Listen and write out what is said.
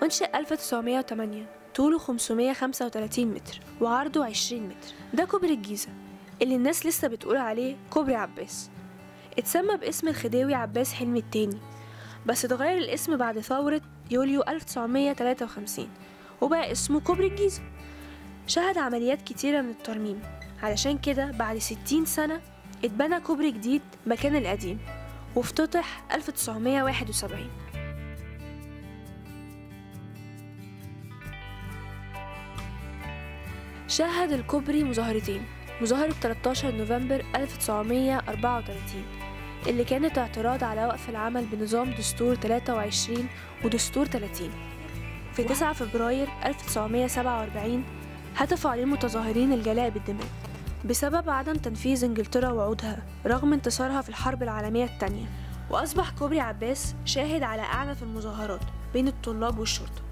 أنشئ 1908 طوله 535 متر وعرضه 20 متر ده كوبري الجيزة اللي الناس لسه بتقول عليه كوبري عباس اتسمى باسم الخديوي عباس حلمي التاني بس اتغير الاسم بعد ثورة يوليو 1953 وبقى اسمه كوبري الجيزة شهد عمليات كتيرة من الترميم علشان كده بعد 60 سنة اتبنى كوبري جديد مكان القديم وافتتح 1971 شهد الكوبري مظاهرتين مظاهرة 13 نوفمبر 1934 اللي كانت اعتراض على وقف العمل بنظام دستور 23 ودستور 30 في 9 فبراير 1947 هتف عليه المتظاهرين الجلاء بالدماء بسبب عدم تنفيذ انجلترا وعودها رغم انتصارها في الحرب العالمية الثانية وأصبح كوبري عباس شاهد على أعنف المظاهرات بين الطلاب والشرطة